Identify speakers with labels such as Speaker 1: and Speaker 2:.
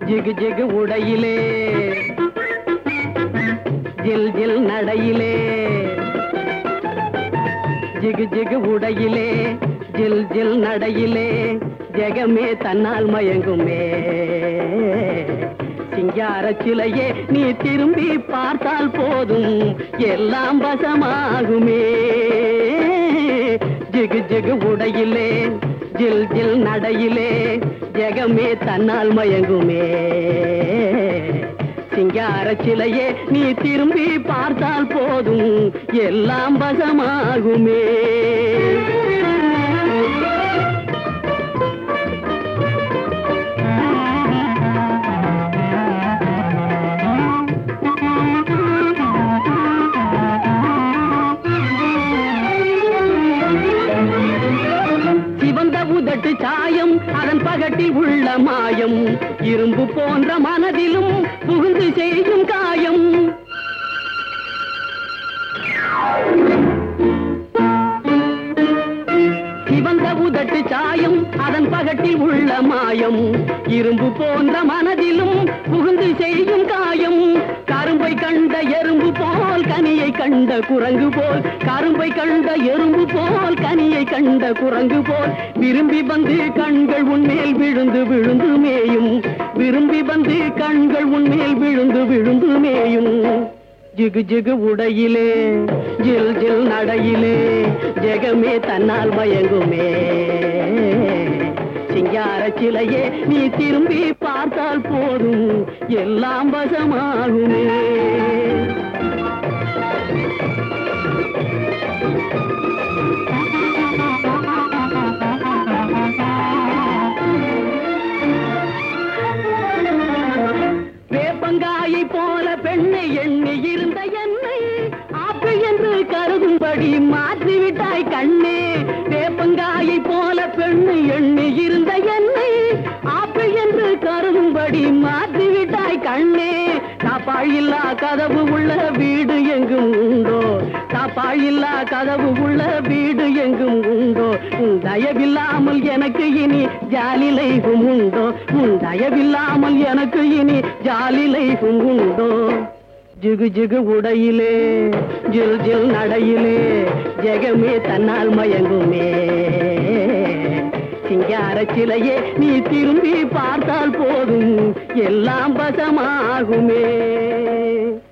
Speaker 1: ஜிகு ஜிகு உடையிலே ஜில் ஜில் நடையிலே ஜிகு ஜிகு உடையிலே ஜில் ஜில் நடையிலே ஜெகமே தன்னால் மயங்குமே சிங்கார சிலையே நீ திரும்பி பார்த்தால் போதும் எல்லாம் வசமாகுமே ஜிகு ஜிகு உடையிலே ஜில் ஜில் நடையிலே ஜெகமே தன்னால் மயங்குமே சிங்கார சிலையே நீ திரும்பி பார்த்தால் போதும் எல்லாம் வசமாகுமே சிவந்த உதட்டு சாயம் அதன் பகட்டில் உள்ள மாயம் இரும்பு போன்ற மனதிலும் புகுந்து செய்யும் காயம் சிவந்த உதட்டு சாயம் அதன் பகட்டில் உள்ள மாயம் இரும்பு போன்ற மனதிலும் புகுந்து செய்யும் காயம் கரும்பை கண்ட எறும்பு போல் கனியை கண்ட குரங்கு போல் கரும்பை கண்ட எறும்பு போல் கனியை கண்ட குரங்கு போல் விரும்பி வந்து கண்கள் உன்மேல் விழுந்து விழுந்து மேயும் விரும்பி வந்து கண்கள் உன்மேல் விழுந்து விழுந்து மேயும் ஜிகு ஜிகு உடையிலே ஜில் ஜில் நடையிலே ஜெகமே தன்னால் மயங்குமே சிங்கார சிலையே நீ திரும்பி பார்த்தால் போதும் எல்லாம் வசமாகுமே வேப்பங்காயை போல பெண்ணை எண்ணி இருந்த என்னை ஆப்பிள் என்று கருதும்படி மாற்றிவிட்டாய் கண்ணே வேப்பங்காயை போல பெண்ணை எண்ணி இருந்த என்னை ஆப்பிள் என்று கருதும்படி மாற்றிவிட்டாய் கண்ணே காப்பாயில்லா கதவு உள்ள வீடு எங்கும் உண்டோ காப்பாயில்லா கதவு உள்ள வீடு எங்கும் உண்டோ உன் தயவில்லாமல் எனக்கு இனி ஜாலி லைஃபும் உண்டோ உன் தயவில்லாமல் எனக்கு இனி ஜாலி லைஃபும் உண்டோ ஜிகு ஜிகு உடையிலே ஜில் ஜில் நடையிலே ஜெகமே தன்னால் மயங்குமே சிங்கார சிலையே நீ திரும்பி பார்த்தால் போதும் எல்லாம் வசமாகுமே